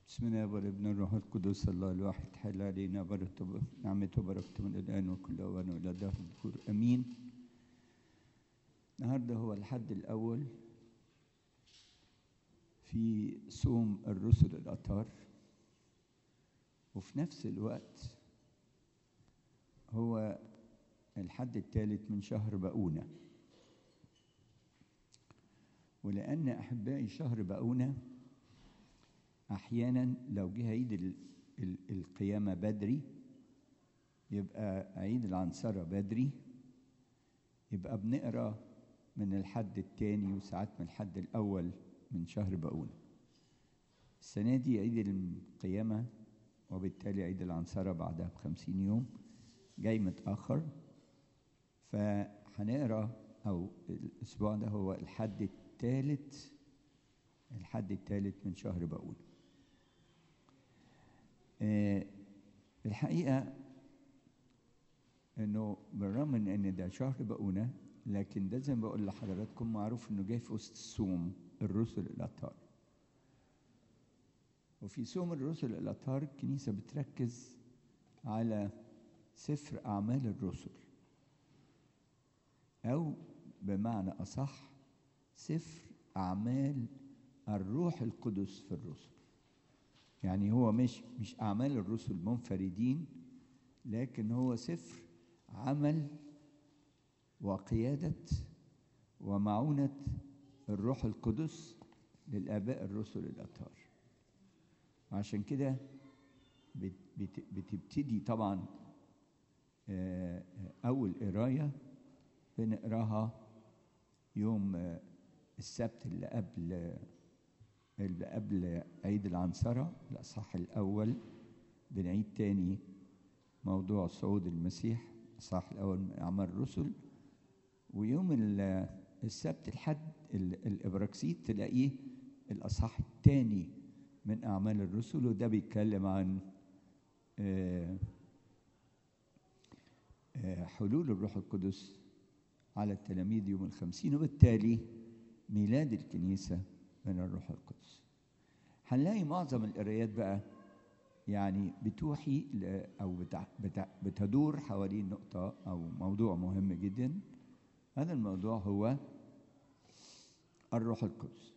بسم الله والابن الروح القدس الله الواحد حل علينا بركة نعمته وبركته من الآن وكل أوان وإلى دهر الدهور أمين النهارده هو الحد الأول في صوم الرسل الأطهار وفي نفس الوقت هو الحد الثالث من شهر بقونة ولأن أحبائي شهر بقونة أحيانا لو جه عيد ال- ال- القيامة بدري يبقى عيد العنصرة بدري يبقى بنقرا من الحد الثاني وساعات من الحد الأول من شهر بقونة السنة دي عيد القيامة وبالتالي عيد العنصرة بعدها بخمسين يوم جاي متأخر فهنقرا أو الأسبوع ده هو الحد الثالث الحد الثالث من شهر بقونة آه، الحقيقة انه بالرغم من ان ده شهر بقونة لكن ده زي ما بقول لحضراتكم معروف انه جاي في وسط الصوم الرسل الاطهار وفي صوم الرسل الاطهار الكنيسة بتركز على سفر اعمال الرسل او بمعنى اصح سفر اعمال الروح القدس في الرسل يعني هو مش مش اعمال الرسل منفردين لكن هو سفر عمل وقياده ومعونه الروح القدس للاباء الرسل الاطهار وعشان كده بت- بت- بتبتدي طبعا آه، آه، اول قرايه بنقراها يوم آه، السبت اللي قبل اللي قبل عيد العنصرة الأصحاح الأول بنعيد تاني موضوع صعود المسيح الأصحاح الأول من أعمال الرسل ويوم ال- السبت الحد ال- الإبراكسيت تلاقيه الأصحاح الثاني من أعمال الرسل وده بيتكلم عن آه، آه، حلول الروح القدس على التلاميذ يوم الخمسين وبالتالي ميلاد الكنيسة من الروح القدس هنلاقي معظم القرايات بقى يعني بتوحي ل- أو بتع بتع بتدور حوالين نقطة أو موضوع مهم جدا هذا الموضوع هو الروح القدس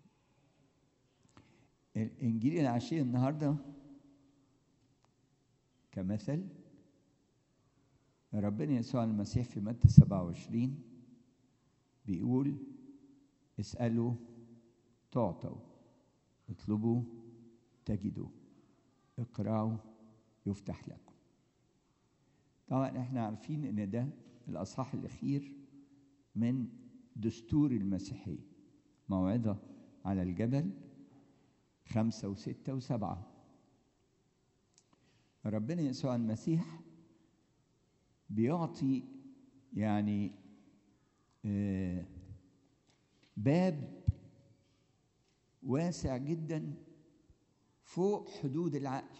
الإنجيل العشية النهاردة كمثل ربنا يسوع المسيح في متى 27 بيقول اسألوا تعطوا اطلبوا تجدوا اقرأوا يفتح لكم طبعا احنا عارفين ان ده الاصحاح الاخير من دستور المسيحية موعظة على الجبل خمسة وستة وسبعة ربنا يسوع المسيح بيعطي يعني آه، باب واسع جدا فوق حدود العقل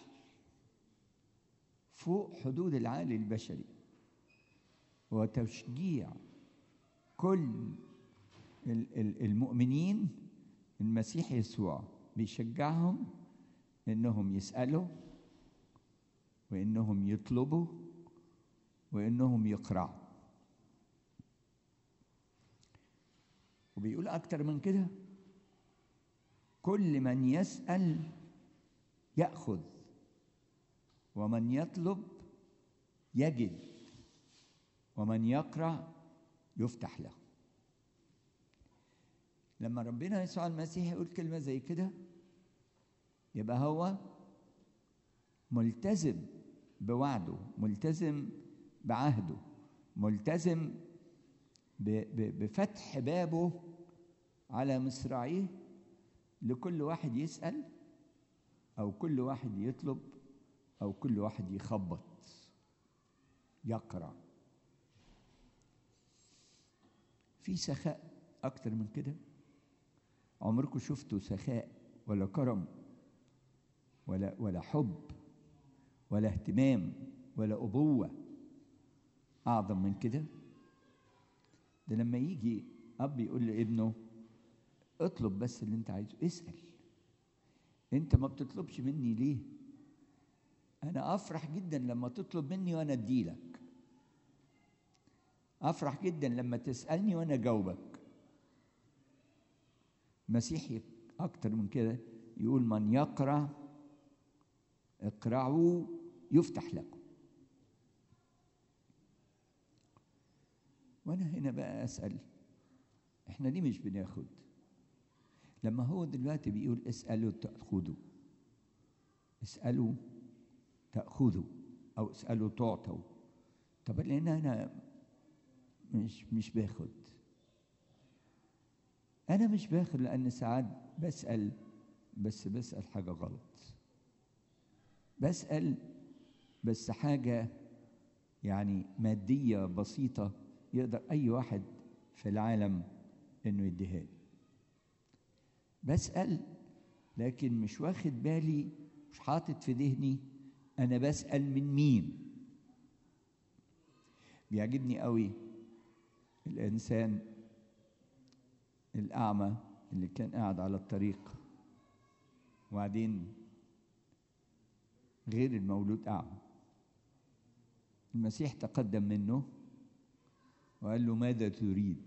فوق حدود العقل البشري وتشجيع كل ال- ال- المؤمنين المسيح يسوع بيشجعهم انهم يسالوا وانهم يطلبوا وانهم يقرأوا وبيقول اكتر من كده كل من يسأل يأخذ ومن يطلب يجد ومن يقرأ يفتح له لما ربنا يسوع المسيح يقول كلمة زي كده يبقى هو ملتزم بوعده ملتزم بعهده ملتزم ب- ب- بفتح بابه على مصراعيه لكل واحد يسأل أو كل واحد يطلب أو كل واحد يخبط يقرأ في سخاء أكتر من كده عمركم شفتوا سخاء ولا كرم ولا ولا حب ولا اهتمام ولا أبوة أعظم من كده ده لما يجي أب يقول لابنه اطلب بس اللي أنت عايزه اسأل انت ما بتطلبش مني ليه انا افرح جدا لما تطلب مني وانا اديلك افرح جدا لما تسالني وانا اجاوبك مسيحي اكتر من كده يقول من يقرا اقرعوا يفتح لكم وانا هنا بقى اسال احنا ليه مش بناخد لما هو دلوقتي بيقول اسالوا تاخذوا اسالوا تاخذوا او اسالوا تعطوا طب لان انا مش مش باخد انا مش باخد لان ساعات بسال بس بسال حاجه غلط بسال بس حاجه يعني ماديه بسيطه يقدر اي واحد في العالم انه يديها لي بسال لكن مش واخد بالي مش حاطط في ذهني انا بسال من مين بيعجبني قوي الانسان الاعمى اللي كان قاعد على الطريق وبعدين غير المولود اعمى المسيح تقدم منه وقال له ماذا تريد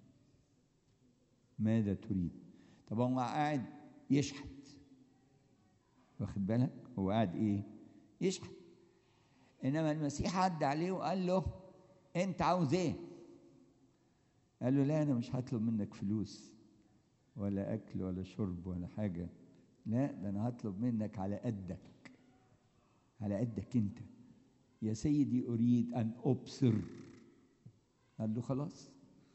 ماذا تريد طب هو قاعد يشحت واخد بالك هو قاعد ايه يشحت انما المسيح عدى عليه وقال له انت عاوز ايه قال له لا انا مش هطلب منك فلوس ولا اكل ولا شرب ولا حاجه لا ده انا هطلب منك على قدك على قدك انت يا سيدي اريد ان ابصر قال له خلاص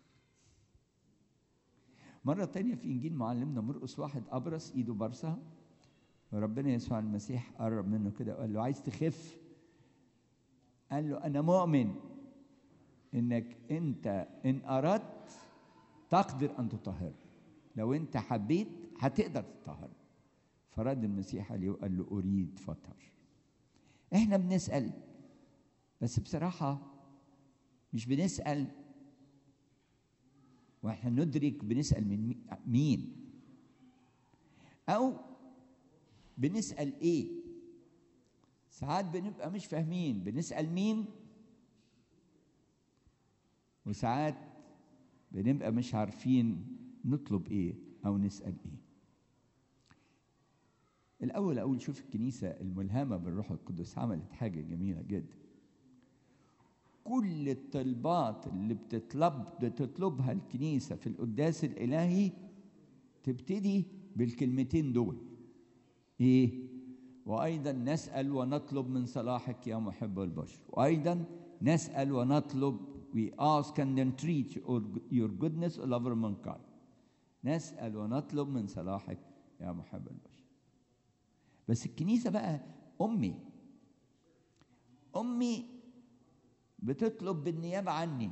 مرة تانية في إنجيل معلمنا مرقس واحد أبرص إيده برصة وربنا يسوع المسيح قرب منه كده وقال له عايز تخف قال له أنا مؤمن إنك أنت إن أردت تقدر أن تطهر لو أنت حبيت هتقدر تطهر فرد المسيح عليه وقال له أريد فطر إحنا بنسأل بس بصراحة مش بنسأل واحنا ندرك بنسأل من مين أو بنسأل إيه ساعات بنبقى مش فاهمين بنسأل مين وساعات بنبقى مش عارفين نطلب إيه أو نسأل إيه الأول أقول شوف الكنيسة الملهمة بالروح القدس عملت حاجة جميلة جدا كل الطلبات اللي بتطلب بتطلبها الكنيسة في القداس الإلهي تبتدي بالكلمتين دول إيه؟ وأيضا نسأل ونطلب من صلاحك يا محب البشر وأيضا نسأل ونطلب we ask and entreat your goodness all over mankind نسأل ونطلب من صلاحك يا محب البشر بس الكنيسة بقى أمي أمي بتطلب بالنيابة عني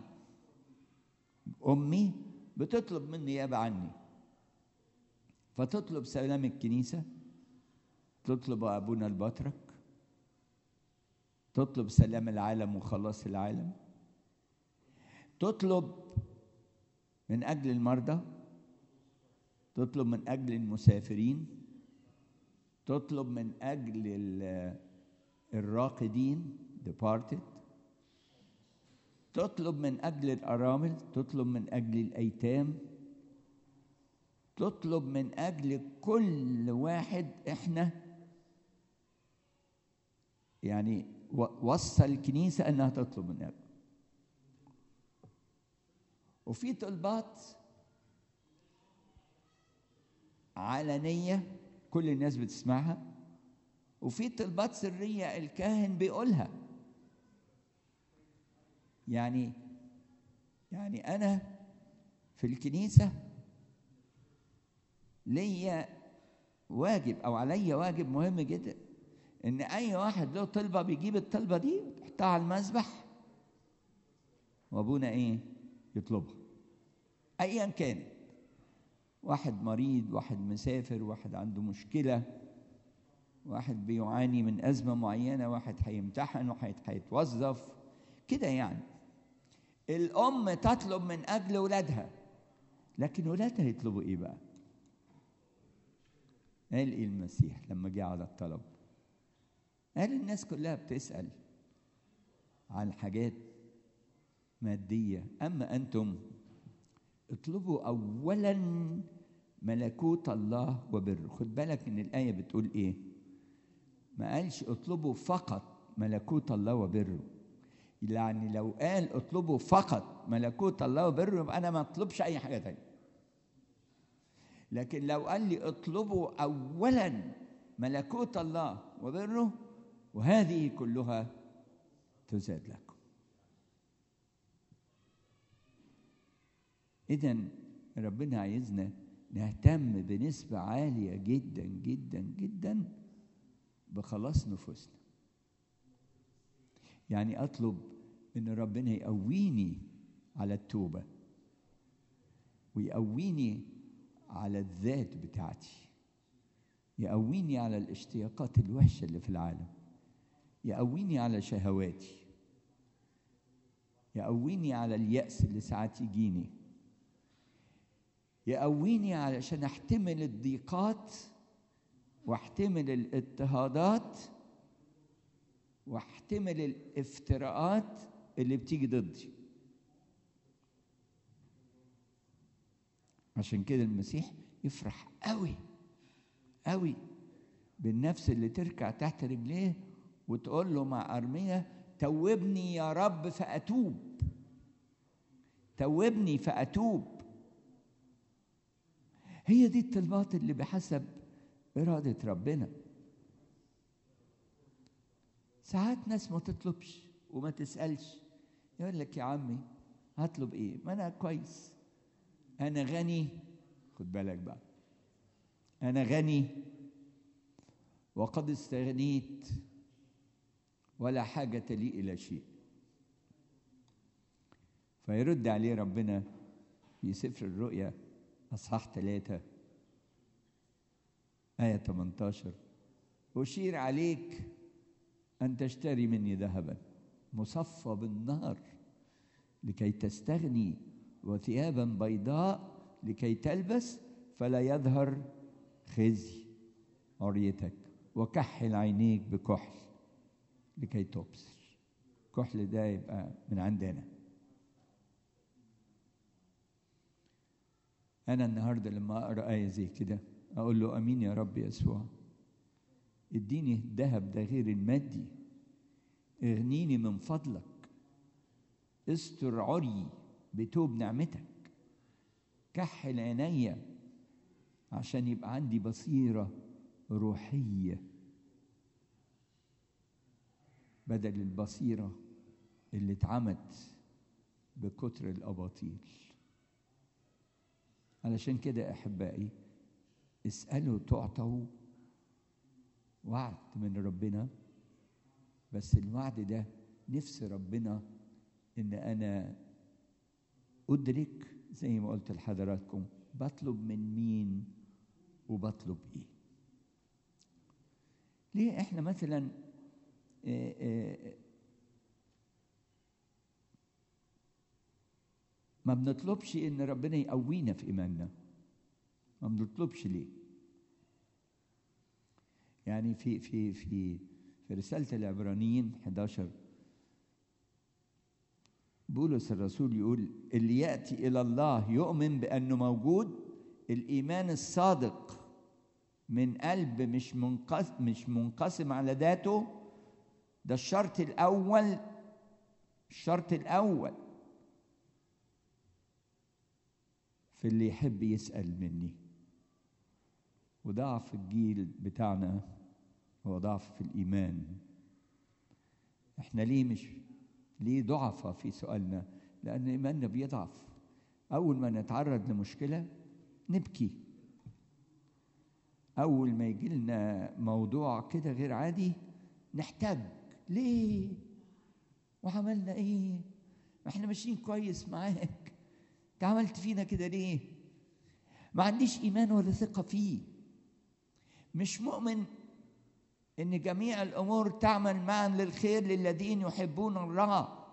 أمي بتطلب من نيابة عني فتطلب سلام الكنيسة تطلب أبونا البطرك تطلب سلام العالم وخلاص العالم تطلب من أجل المرضى تطلب من أجل المسافرين تطلب من أجل الراقدين departed تطلب من أجل الأرامل تطلب من أجل الأيتام تطلب من أجل كل واحد إحنا يعني وصى الكنيسة أنها تطلب من أجله وفي طلبات علنية كل الناس بتسمعها وفي طلبات سرية الكاهن بيقولها يعني يعني أنا في الكنيسة ليا واجب أو عليا واجب مهم جدا إن أي واحد له طلبة بيجيب الطلبة دي ويحطها على المسبح وأبونا إيه؟ يطلبها أيا كانت واحد مريض واحد مسافر واحد عنده مشكلة واحد بيعاني من أزمة معينة واحد هيمتحن واحد هيتوظف كده يعني الأم تطلب من أجل ولادها لكن ولادها يطلبوا إيه بقى؟ قال ايه المسيح لما جه على الطلب قال الناس كلها بتسأل عن حاجات مادية أما أنتم اطلبوا أولا ملكوت الله وبره خد بالك إن الآية بتقول إيه ما قالش اطلبوا فقط ملكوت الله وبره يعني لو قال اطلبوا فقط ملكوت الله وبره يبقى أنا ما أطلبش أي حاجة تانية لكن لو قال لي اطلبوا أولا ملكوت الله وبره وهذه كلها تزاد لكم إذا ربنا عايزنا نهتم بنسبة عالية جدا جدا جدا بخلاص نفوسنا يعني أطلب إن ربنا يقويني على التوبة ويقويني على الذات بتاعتي يقويني على الاشتياقات الوحشة اللي في العالم يقويني على شهواتي يقويني على اليأس اللي ساعات يجيني يقويني علشان احتمل الضيقات واحتمل الاضطهادات واحتمل الافتراءات اللي بتيجي ضدي عشان كده المسيح يفرح قوي قوي بالنفس اللي تركع تحت رجليه وتقول له مع أرمية توبني يا رب فأتوب توبني فأتوب هي دي الطلبات اللي بحسب إرادة ربنا ساعات ناس ما تطلبش وما تسألش يقول لك يا عمي هطلب ايه ما انا كويس انا غني خد بالك بقى انا غني وقد استغنيت ولا حاجة لي إلى شيء فيرد عليه ربنا في سفر الرؤيا أصحاح ثلاثة آية 18 أشير عليك أن تشتري مني ذهبا مصفى بالنار لكي تستغني وثيابا بيضاء لكي تلبس فلا يظهر خزي عريتك وكحل عينيك بكحل لكي تبصر كحل ده يبقى من عندنا أنا النهاردة لما أقرأ آية زي كده أقول له أمين يا رب يسوع اديني الذهب ده غير المادي اغنيني من فضلك استر عري بتوب نعمتك كحل عينيا عشان يبقى عندي بصيرة روحية بدل البصيرة اللي اتعمت بكتر الأباطيل علشان كده أحبائي اسألوا تعطوا وعد من ربنا بس الوعد ده نفس ربنا ان انا ادرك زي ما قلت لحضراتكم بطلب من مين وبطلب ايه ليه احنا مثلا آآ آآ ما بنطلبش ان ربنا يقوينا في ايماننا ما بنطلبش ليه يعني في في في في رسالة العبرانيين 11 بولس الرسول يقول اللي يأتي إلى الله يؤمن بأنه موجود الإيمان الصادق من قلب مش منقسم مش منقسم على ذاته ده الشرط الأول الشرط الأول في اللي يحب يسأل مني وضعف الجيل بتاعنا هو ضعف في الإيمان احنا ليه مش ليه ضعفة في سؤالنا لأن إيماننا بيضعف أول ما نتعرض لمشكلة نبكي أول ما يجي لنا موضوع كده غير عادي نحتاج ليه وعملنا إيه ما احنا ماشيين كويس معاك انت عملت فينا كده ليه ما عنديش إيمان ولا ثقة فيه مش مؤمن ان جميع الامور تعمل معا للخير للذين يحبون الله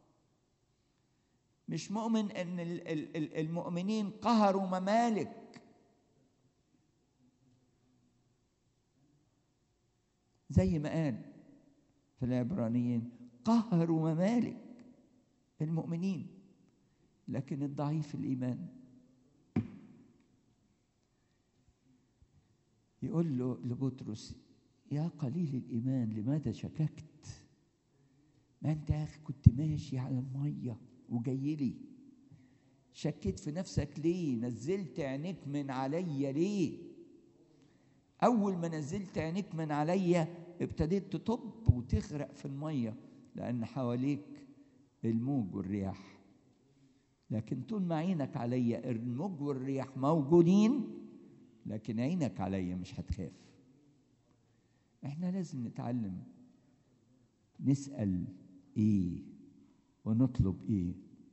مش مؤمن ان المؤمنين قهروا ممالك زي ما قال في العبرانيين قهروا ممالك المؤمنين لكن الضعيف الإيمان يقول له لبطرس يا قليل الإيمان لماذا شككت ما أنت يا أخي كنت ماشي على المية وجاي لي شكيت في نفسك ليه نزلت عينيك من عليا ليه أول ما نزلت عينيك من عليا ابتديت تطب وتغرق في المية لأن حواليك الموج والرياح لكن طول ما عينك عليا الموج والرياح موجودين لكن عينك عليا مش هتخاف احنا لازم نتعلم نسأل ايه ونطلب ايه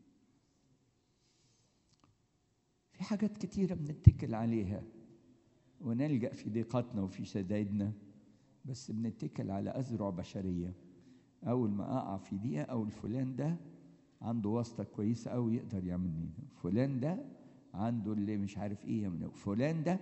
في حاجات كتيرة بنتكل عليها ونلجأ في ضيقاتنا وفي شدائدنا بس بنتكل على أذرع بشرية أول ما أقع في دقيقة أو الفلان ده عنده واسطة كويسة أوي يقدر يعمل فلان ده عنده اللي مش عارف إيه يعمل فلان ده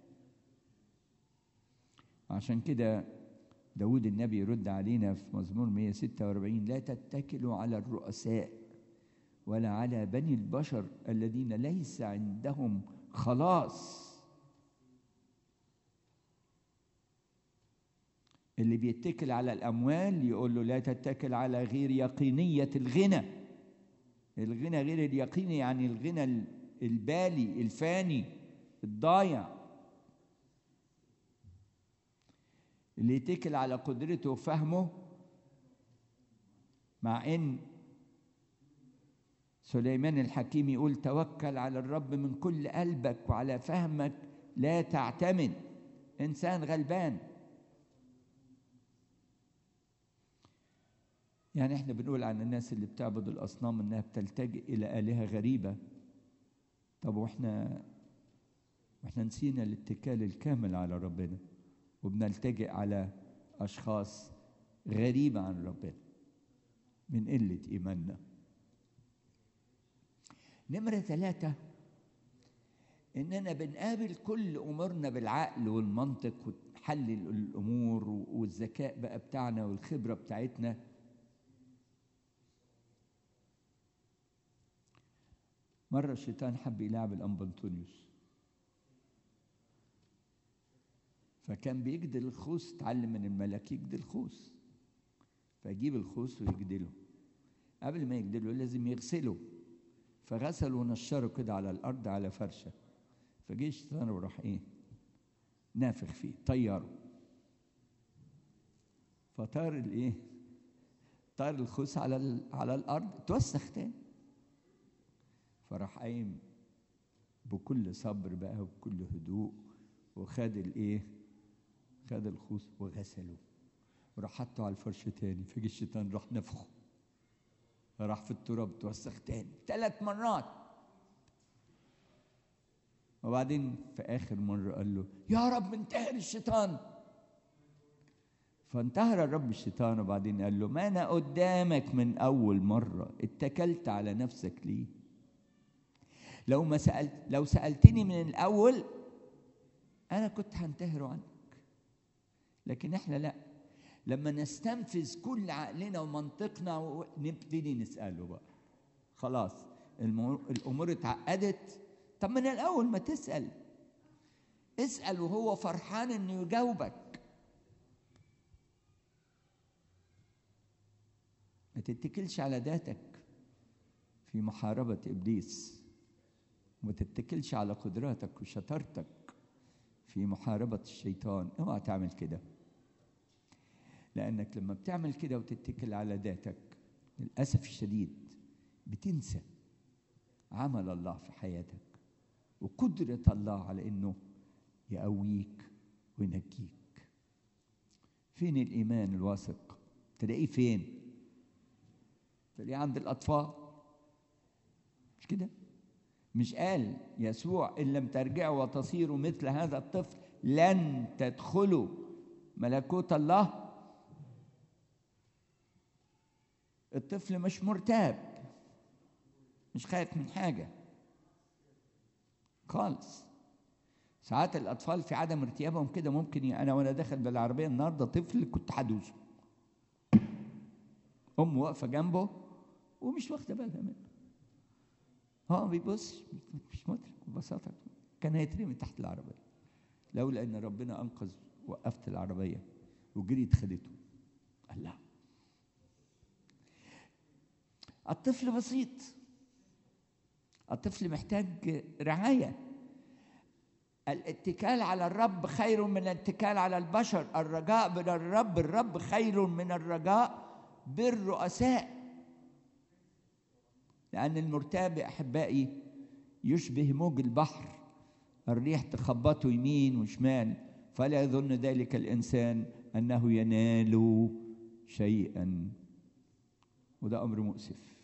عشان كده داود النبي يرد علينا في مزمور 146 لا تتكلوا على الرؤساء ولا على بني البشر الذين ليس عندهم خلاص اللي بيتكل على الأموال يقول له لا تتكل على غير يقينية الغنى الغنى غير اليقيني يعني الغنى البالي الفاني الضايع اللي يتكل على قدرته وفهمه مع ان سليمان الحكيم يقول توكل على الرب من كل قلبك وعلى فهمك لا تعتمد انسان غلبان يعني احنا بنقول عن الناس اللي بتعبد الاصنام انها بتلتجئ الى الهه غريبه طب واحنا واحنا نسينا الاتكال الكامل على ربنا وبنلتجئ على اشخاص غريبه عن ربنا من قله ايماننا نمره ثلاثه اننا بنقابل كل امورنا بالعقل والمنطق وتحلل الامور والذكاء بقى بتاعنا والخبره بتاعتنا مرة الشيطان حب يلعب الأنبا أنطونيوس فكان بيجدل الخوص اتعلم من الملاك يجدل الخوص فيجيب الخوص ويجدله قبل ما يجدله لازم يغسله فغسل ونشره كده على الأرض على فرشة فجه الشيطان وراح إيه نافخ فيه طيره فطار الإيه طار الخوص على على الأرض اتوسخ تاني فراح قايم بكل صبر بقى وبكل هدوء وخد الايه خد الخوص وغسله وراح حطه على الفرش تاني فجي الشيطان راح نفخه راح في التراب توسخ تاني ثلاث مرات وبعدين في اخر مره قال له يا رب انتهر الشيطان فانتهر الرب الشيطان وبعدين قال له ما انا قدامك من اول مره اتكلت على نفسك ليه لو ما سألت لو سألتني من الأول أنا كنت هنتهر عنك لكن إحنا لا لما نستنفذ كل عقلنا ومنطقنا نبتدي نسأله بقى خلاص الأمور اتعقدت طب من الأول ما تسأل اسأل وهو فرحان إنه يجاوبك ما تتكلش على ذاتك في محاربة إبليس وما تتكلش على قدراتك وشطارتك في محاربة الشيطان اوعى تعمل كده لأنك لما بتعمل كده وتتكل على ذاتك للأسف الشديد بتنسى عمل الله في حياتك وقدرة الله على إنه يقويك وينجيك فين الإيمان الواثق تلاقيه فين تلاقيه عند الأطفال مش كده مش قال يسوع إن لم ترجعوا وتصيروا مثل هذا الطفل لن تدخلوا ملكوت الله الطفل مش مرتاب مش خايف من حاجة خالص ساعات الاطفال في عدم ارتيابهم كده ممكن ي- انا وانا داخل بالعربيه النهارده طفل كنت هدوسه امه واقفه جنبه ومش واخده بالها منه هو بيبص مش مدرك ببساطه كان هيترمي تحت العربيه لولا ان ربنا انقذ وقفت العربيه وجريت خدته قال لا الطفل بسيط الطفل محتاج رعايه الاتكال على الرب خير من الاتكال على البشر الرجاء من الرب الرب خير من الرجاء بالرؤساء لأن المرتاب يا أحبائي يشبه موج البحر الريح تخبطه يمين وشمال فلا يظن ذلك الإنسان أنه ينال شيئا وده أمر مؤسف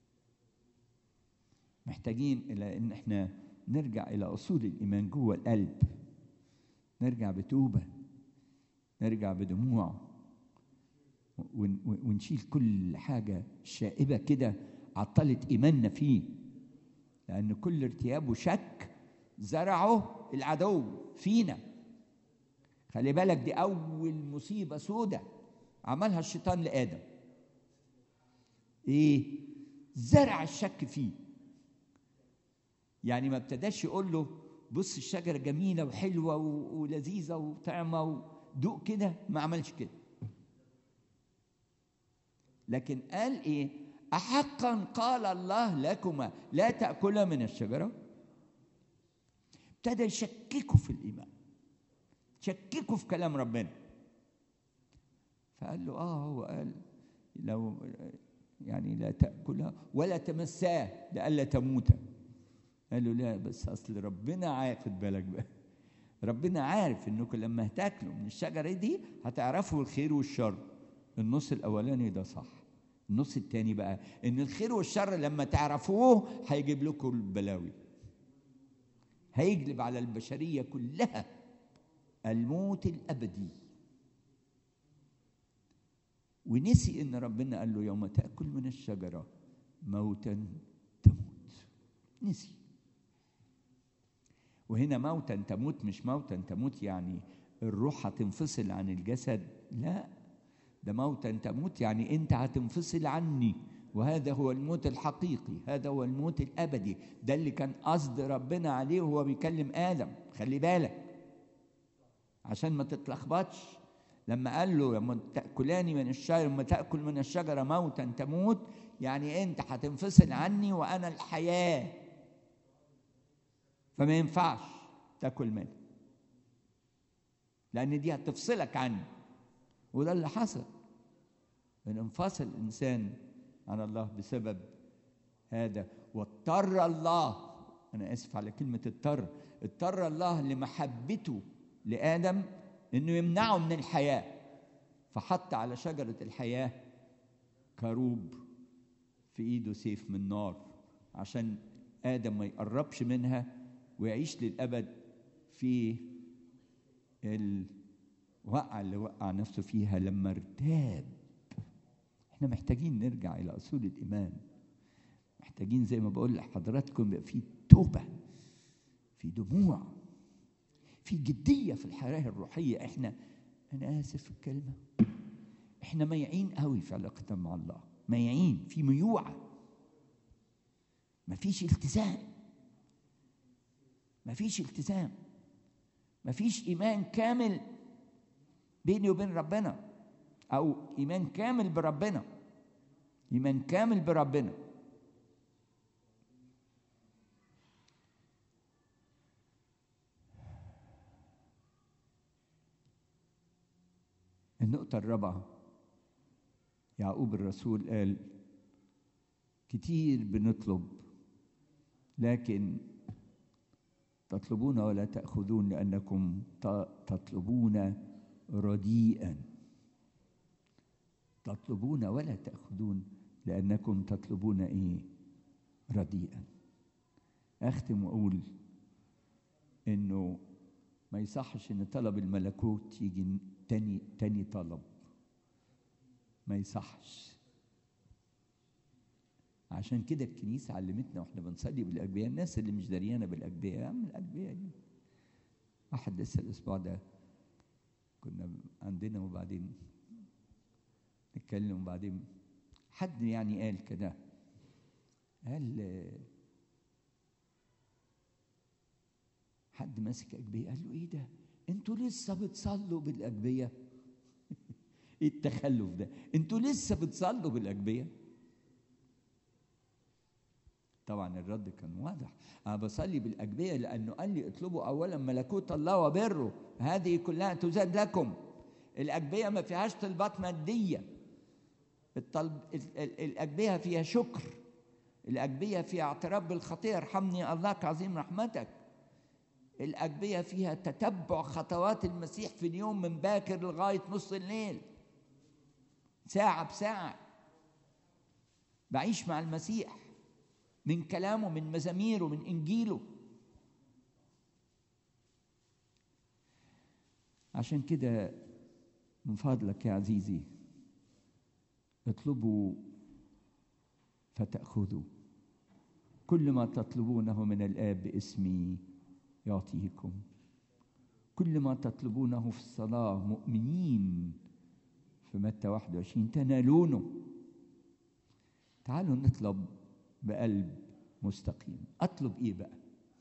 محتاجين إلى إن إحنا نرجع إلى أصول الإيمان جوه القلب نرجع بتوبة نرجع بدموع ون- ون- ونشيل كل حاجة شائبة كده عطلت إيماننا فيه لأن كل ارتياب وشك زرعه العدو فينا خلي بالك دي أول مصيبة سودة عملها الشيطان لآدم إيه؟ زرع الشك فيه يعني ما ابتداش يقول له بص الشجرة جميلة وحلوة و- ولذيذة وطعمة ودوق كده ما عملش كده لكن قال ايه أحقا قال الله لكما لا تأكلا من الشجرة ابتدى يشككوا في الإيمان شككوا في كلام ربنا فقال له اه هو قال لو يعني لا تأكلها ولا تمساه لئلا تموتا قال له لا بس اصل ربنا عارف خد بالك بقى ربنا عارف انكم لما هتاكلوا من الشجره دي هتعرفوا الخير والشر النص الاولاني ده صح النص التاني بقى ان الخير والشر لما تعرفوه هيجيب لكم البلاوي هيجلب على البشريه كلها الموت الابدي ونسي ان ربنا قال له يوم تاكل من الشجره موتا تموت نسي وهنا موتا تموت مش موتا تموت يعني الروح هتنفصل عن الجسد لا ده موتا تموت يعني انت هتنفصل عني وهذا هو الموت الحقيقي هذا هو الموت الابدي ده اللي كان قصد ربنا عليه وهو بيكلم ادم خلي بالك عشان ما تتلخبطش لما قال له لما تاكلان من الشجره لما تاكل من الشجره موتا تموت يعني انت هتنفصل عني وانا الحياه فما ينفعش تاكل منها لان دي هتفصلك عني وده اللي حصل ان انفصل الانسان عن الله بسبب هذا واضطر الله انا اسف على كلمه اضطر اضطر الله لمحبته لادم انه يمنعه من الحياه فحط على شجره الحياه كروب في ايده سيف من نار عشان ادم ما يقربش منها ويعيش للابد في الوقعه اللي وقع نفسه فيها لما ارتاب احنا محتاجين نرجع الى اصول الايمان محتاجين زي ما بقول لحضراتكم يبقى في توبه في دموع في جديه في الحياه الروحيه احنا انا اسف في الكلمه احنا ميعين قوي في علاقتنا مع الله ميعين في ميوعه مفيش التزام مفيش التزام مفيش ايمان كامل بيني وبين ربنا او ايمان كامل بربنا ايمان كامل بربنا النقطة الرابعة يعقوب الرسول قال كتير بنطلب لكن تطلبون ولا تأخذون لأنكم تطلبون رديئا تطلبون ولا تأخذون لأنكم تطلبون إيه رديئا أختم وأقول إنه ما يصحش إن طلب الملكوت يجي تاني تاني طلب ما يصحش عشان كده الكنيسة علمتنا واحنا بنصلي بالأجبية الناس اللي مش دريانة بالأجبية يا عم الأجبية دي واحد لسه الاسبوع ده كنا عندنا وبعدين نتكلم وبعدين حد يعني قال كده قال آه، حد ماسك أجبية قال له إيه ده؟ أنتوا لسه بتصلوا بالأجبية؟ إيه التخلف ده؟ أنتوا لسه بتصلوا بالأجبية؟ طبعا الرد كان واضح أنا بصلي بالأجبية لأنه قال لي اطلبوا أولا ملكوت الله وبره هذه كلها تزاد لكم الأجبية ما فيهاش طلبات مادية الطلب ال- ال- الأجبية فيها شكر الأجبية فيها اعتراف بالخطيئة ارحمني الله كعظيم رحمتك الأجبية فيها تتبع خطوات المسيح في اليوم من باكر لغاية نص الليل ساعة بساعة بعيش مع المسيح من كلامه من مزاميره من إنجيله عشان كده من فضلك يا عزيزي اطلبوا فتأخذوا كل ما تطلبونه من الآب باسمي يعطيكم كل ما تطلبونه في الصلاة مؤمنين في متى 21 تنالونه تعالوا نطلب بقلب مستقيم أطلب إيه بقى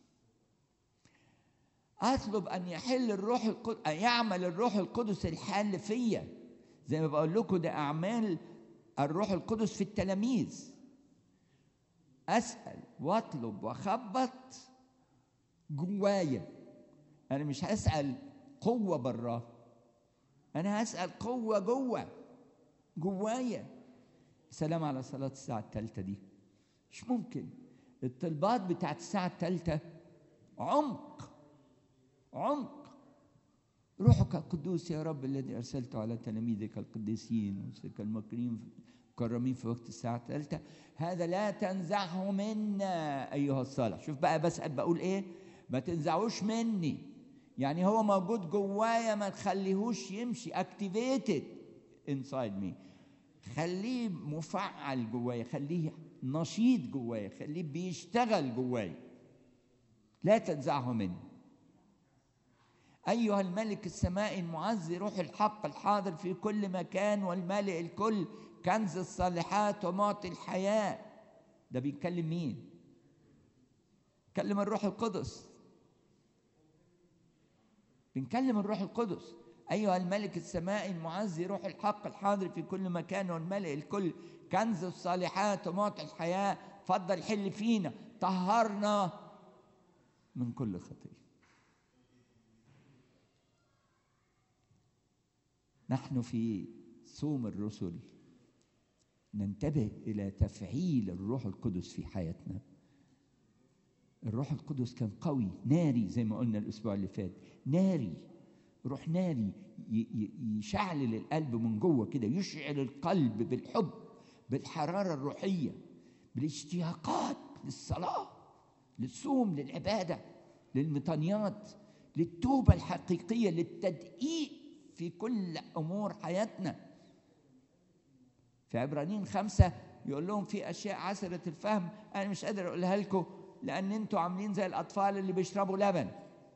أطلب أن يحل الروح القدس أن يعمل الروح القدس الحال فيا زي ما بقول لكم ده أعمال الروح القدس في التلاميذ أسأل وأطلب وأخبط جوايا أنا مش هسأل قوة براه أنا هسأل قوة جوه جوايا سلام على صلاة الساعة الثالثة دي مش ممكن الطلبات بتاعت الساعة الثالثة عمق عمق روحك القدوس يا رب الذي أرسلته على تلاميذك القديسين ورسلك المكرمين مكرمين في وقت الساعة الثالثة هذا لا تنزعه منا أيها الصالح شوف بقى بسأل بقول إيه ما تنزعوش مني يعني هو موجود جوايا ما تخليهوش يمشي activated inside me خليه مفعل جوايا خليه نشيط جوايا خليه بيشتغل جوايا لا تنزعه مني أيها الملك السمائي المعزي روح الحق الحاضر في كل مكان والمالئ الكل كنز الصالحات ومعطي الحياة ده بيتكلم مين؟ كلم الروح القدس بنكلم الروح القدس أيها الملك السمائي المعزي روح الحق الحاضر في كل مكان والملئ الكل كنز الصالحات ومعطي الحياة فضل حل فينا طهرنا من كل خطية نحن في صوم الرسل ننتبه إلى تفعيل الروح القدس في حياتنا الروح القدس كان قوي ناري زي ما قلنا الأسبوع اللي فات ناري روح ناري يشعلل القلب من جوه كده يشعل القلب بالحب بالحرارة الروحية بالاشتياقات للصلاة للصوم للعبادة للمطانيات للتوبة الحقيقية للتدقيق في كل أمور حياتنا في عبرانيين خمسة يقول لهم في أشياء عسرة الفهم أنا مش قادر أقولها لكم لأن أنتوا عاملين زي الأطفال اللي بيشربوا لبن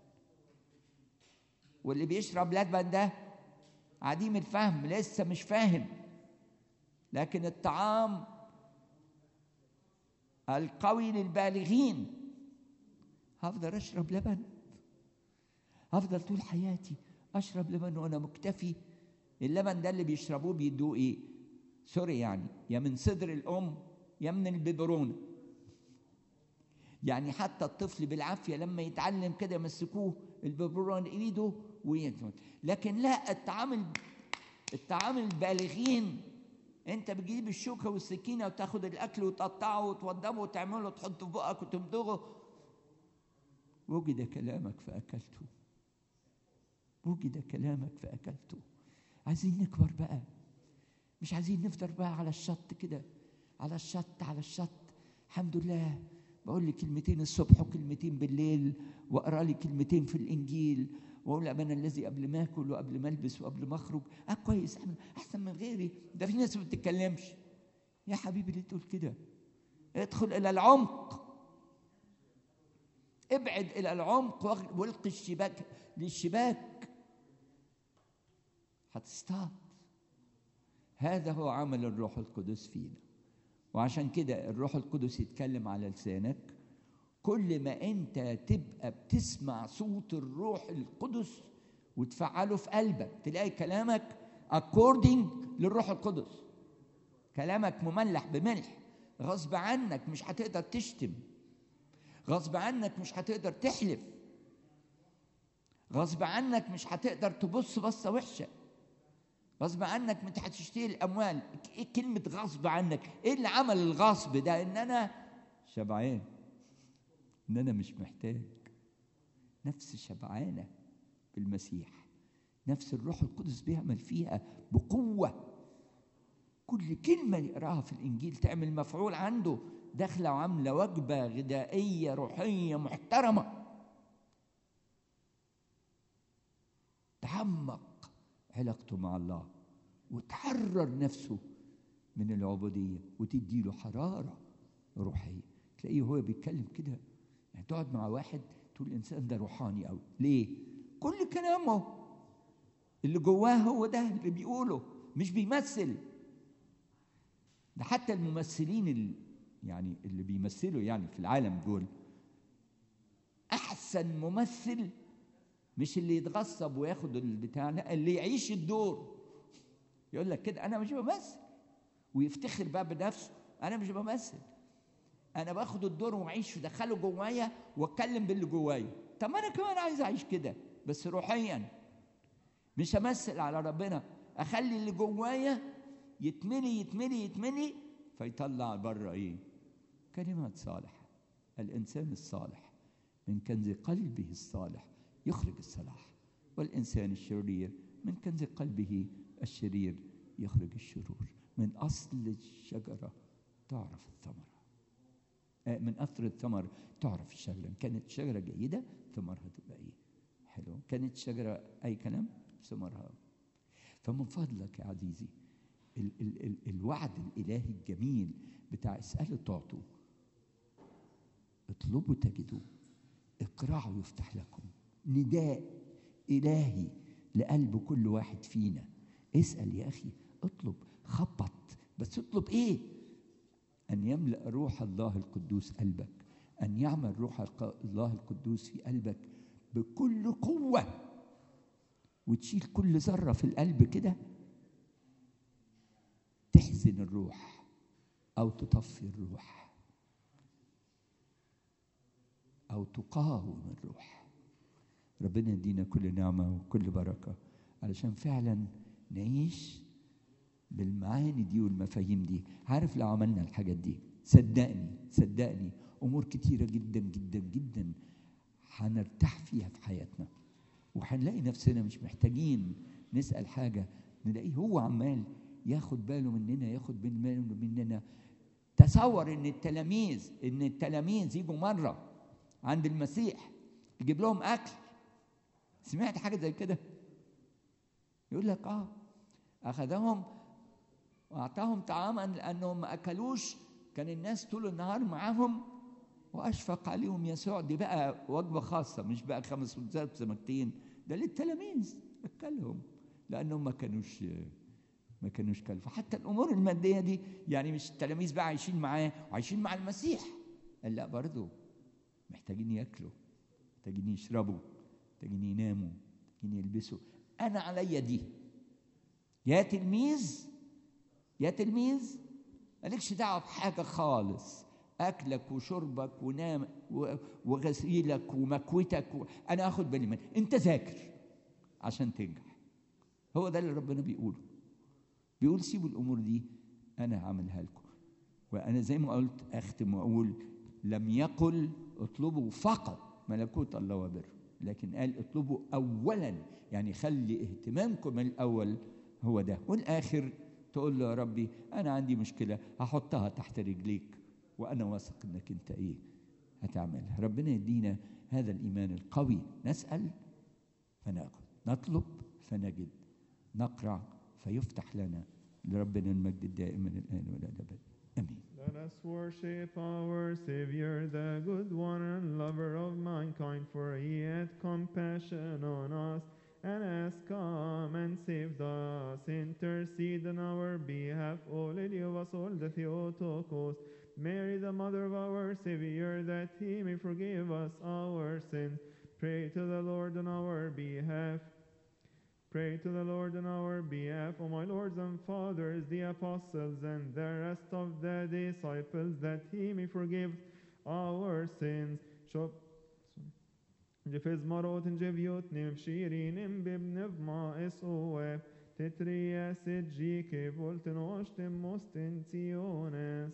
واللي بيشرب لبن ده عديم الفهم لسه مش فاهم لكن الطعام القوي للبالغين هفضل اشرب لبن هفضل طول حياتي اشرب لبن وانا مكتفي اللبن ده اللي بيشربوه بيدوه ايه سوري يعني يا من صدر الام يا من الببرونه يعني حتى الطفل بالعافيه لما يتعلم كده يمسكوه الببرون ايده وينفذ لكن لا الطعام الطعام البالغين انت بتجيب الشوكه والسكينه وتاخد الاكل وتقطعه وتوضبه وتعمله وتحطه في بقك وتمضغه وجد كلامك فاكلته وجد كلامك فاكلته عايزين نكبر بقى مش عايزين نفضل بقى على الشط كده على الشط على الشط الحمد لله بقول لي كلمتين الصبح وكلمتين بالليل واقرا لي كلمتين في الانجيل واقول ابانا الذي قبل ما اكل وقبل ما البس وقبل ما اخرج اه كويس احسن من غيري ده في ناس ما بتتكلمش يا حبيبي ليه تقول كده ادخل الى العمق ابعد الى العمق والقي الشباك للشباك هتصطاد هذا هو عمل الروح القدس فينا وعشان كده الروح القدس يتكلم على لسانك كل ما انت تبقى بتسمع صوت الروح القدس وتفعله في قلبك تلاقي كلامك according للروح القدس كلامك مملح بملح غصب عنك مش هتقدر تشتم غصب عنك مش هتقدر تحلف غصب عنك مش هتقدر تبص بصة وحشة غصب عنك مش هتشتري الأموال ايه كلمة غصب عنك ايه اللي عمل الغصب ده ان انا شبعان ان انا مش محتاج نفس شبعانة بالمسيح نفس الروح القدس بيعمل فيها بقوة كل كلمة يقراها في الإنجيل تعمل مفعول عنده داخلة وعاملة وجبة غذائية روحية محترمة تعمق علاقته مع الله وتحرر نفسه من العبودية وتدي له حرارة روحية تلاقيه هو بيتكلم كده يعني تقعد مع واحد تقول الإنسان ده روحاني أوي ليه؟ كل كلامه اللي جواه هو ده اللي بيقوله مش بيمثل ده حتى الممثلين اللي يعني اللي بيمثلوا يعني في العالم دول احسن ممثل مش اللي يتغصب وياخد البتاع لا اللي يعيش الدور يقول لك كده انا مش بمثل ويفتخر بقى بنفسه انا مش بمثل انا باخد الدور واعيش ادخله جوايا واتكلم باللي جوايا طب ما انا كمان عايز اعيش كده بس روحيا مش امثل على ربنا اخلي اللي جوايا يتملي يتملي يتملي فيطلع بره ايه كلمات صالحه الانسان الصالح من كنز قلبه الصالح يخرج الصلاح والانسان الشرير من كنز قلبه الشرير يخرج الشرور من اصل الشجره تعرف الثمره من اثر الثمر تعرف الشجره ان كانت شجره جيده ثمرها تبقى ايه حلو كانت شجره اي كلام ثمرها فمن فضلك يا عزيزي ال ال ال الوعد الالهي الجميل بتاع اسالوا تعطوا اطلبوا تجدوا اقرعوا يفتح لكم نداء الهي لقلب كل واحد فينا اسال يا اخي اطلب خبط بس اطلب ايه ان يملا روح الله القدوس قلبك ان يعمل روح الله القدوس في قلبك بكل قوه وتشيل كل ذره في القلب كده تحزن الروح او تطفي الروح او تقاوم الروح ربنا يدينا كل نعمه وكل بركه علشان فعلا نعيش بالمعاني دي والمفاهيم دي عارف لو عملنا الحاجات دي صدقني صدقني امور كتيره جدا جدا جدا هنرتاح فيها في حياتنا وهنلاقي نفسنا مش محتاجين نسال حاجه نلاقيه هو عمال ياخد باله مننا ياخد باله مننا تصور ان التلاميذ ان التلاميذ يجوا مره عند المسيح يجيب لهم اكل سمعت حاجه زي كده يقول لك اه اخذهم واعطاهم طعاما لانهم ما اكلوش كان الناس طول النهار معاهم واشفق عليهم يسوع دي بقى وجبه خاصه مش بقى خمس خبزات سمكتين ده للتلاميذ اكلهم لانهم ما كانوش ما كانوش كلوا فحتى الامور الماديه دي يعني مش التلاميذ بقى عايشين معاه وعايشين مع المسيح قال لا برضه محتاجين ياكلوا محتاجين يشربوا محتاجين يناموا محتاجين يلبسوا انا عليا دي يا تلميذ يا تلميذ مالكش دعوه بحاجه خالص اكلك وشربك ونام وغسيلك ومكوتك و... انا اخد بالي منك انت ذاكر عشان تنجح هو ده اللي ربنا بيقوله بيقول سيبوا الامور دي انا هعملها لكم وانا زي ما قلت اختم واقول لم يقل اطلبوا فقط ملكوت الله وبره لكن قال اطلبوا اولا يعني خلي اهتمامكم الاول هو ده والاخر تقول له يا ربي انا عندي مشكله هحطها تحت رجليك وانا واثق انك انت ايه هتعملها ربنا يدينا هذا الايمان القوي نسال فناخذ نطلب فنجد نقرع فيفتح لنا لربنا المجد الدائم من الان والى الابد امين Let us worship our Savior, the good one and lover of mankind, for he had compassion on us and has come and saved us. Intercede on our behalf, O Lily of us all, the Theotokos. Mary, the mother of our Savior, that he may forgive us our sins. Pray to the Lord on our behalf. Pray to the Lord on our behalf, O my lords and fathers, the apostles, and the rest of the disciples, that he may forgive our sins. Shop. جفز مرات جفيوت نم شيرين ببن بما اسوه تتريا سجيك فولتنوش تموستنتيونس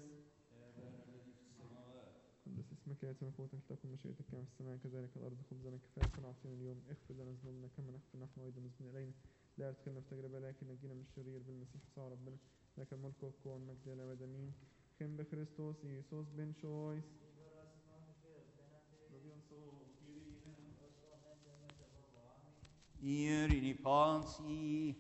قدس اسمك ياتي ملكوتك تكن مشيئتك كما في السماء كذلك الارض خبزنا كفايه نعطينا اليوم اغفر لنا ذنوبنا كما نغفر نحن ايضا مذنبين الينا لا تدخلنا في تجربه لكن نجينا من الشرير بالمسيح يسوع ربنا لك الملك والقوه والمجد الى الابد امين خم بخريستوس يسوس بن شويس يرني بانسي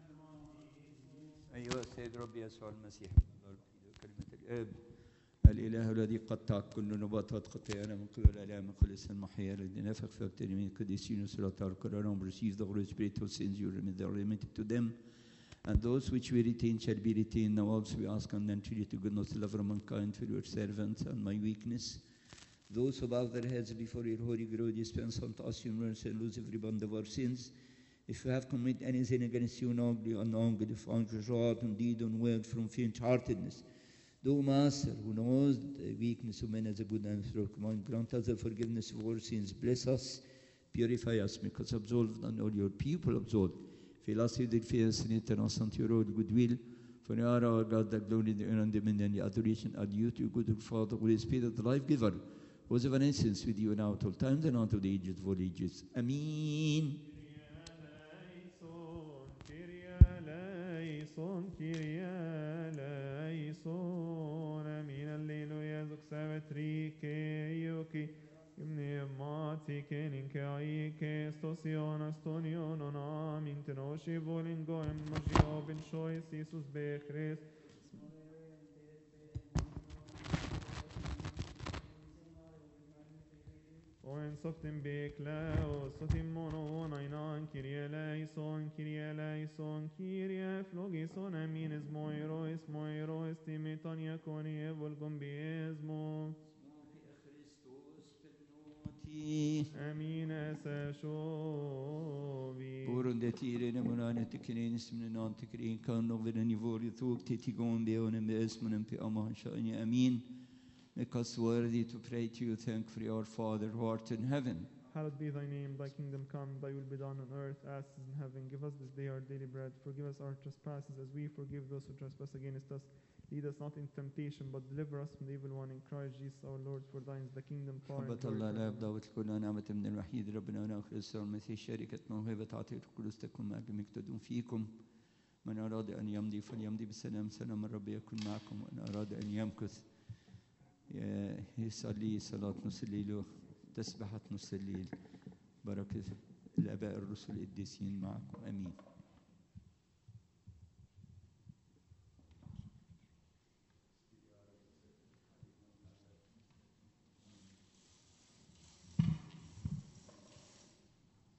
أيها السيد ربي يسوع المسيح كلمة الآب الإله الذي قطع كل نباتات خطايانا من قبل الآلام من كل سن محيا الذي نفخ في التلميذ قديسين سلاطار كرارهم receive the Holy Spirit who sins you remit the remitted to them and those which we retain shall be retained now also we ask and then treat to goodness love of mankind for your servants and my weakness those who bow their heads before your holy glory dispense unto us your mercy and lose every bond of our sins if we have committed any sin against you knowingly or unknowingly, found your heart and deed and word from faint-heartedness, Though Master, who knows the weakness of men as a good and through command, grant us the forgiveness of our sins. Bless us, purify us, make us absolved, and all your people absolved. Fill us with the fears and eternal unto your own goodwill. For you are our God, the glory, the honor, and the dominion, the adoration are due to you, good Father, Holy Spirit, the life giver, who is of an essence with you now at all times and unto the ages of all ages. Amen. eleison, Kyrie eleison, amin, alleluia, zuxavetrike, ioki, pneumatike, ninkaike, stosion, astonion, amin, tenoshi, volingo, emogio, ben shois, Isus bechrist, Oen softim beklao, sotim monon, ainan, Kyrie eleison, Kyrie eleison, Kyrie flogison, amin, esmoiro, esmoiro, estimiton, iaconi, evolgum biesmo, amin, esse shovi. Oren det tiden är man inte kring som den inte kring kan och vid den nivå det tog till tillgång det och den besmen på aman shani amin. Make us worthy to pray to you, thank for our Father who art in heaven. Hallowed be thy name, thy kingdom come, thy will be done on earth as it is in heaven. Give us this day our daily bread. Forgive us our trespasses as we forgive those who trespass against us. Lead us not into temptation, but deliver us from the evil one in Christ Jesus our Lord. For thine is the kingdom, power, and محبة glory الله لا forever. يبدأ وتكون نعمة من الوحيد ربنا وناخر يسوع المسيح شركة موهبة عطية القدس تكون مع جميع تدوم فيكم من أراد أن يمضي فليمضي بسلام سلام الرب يكون معكم وإن أراد أن يمكث ي- يصلي صلاة نص الليل وتسبحة نص الليل بركة الآباء الرسل القديسين معكم آمين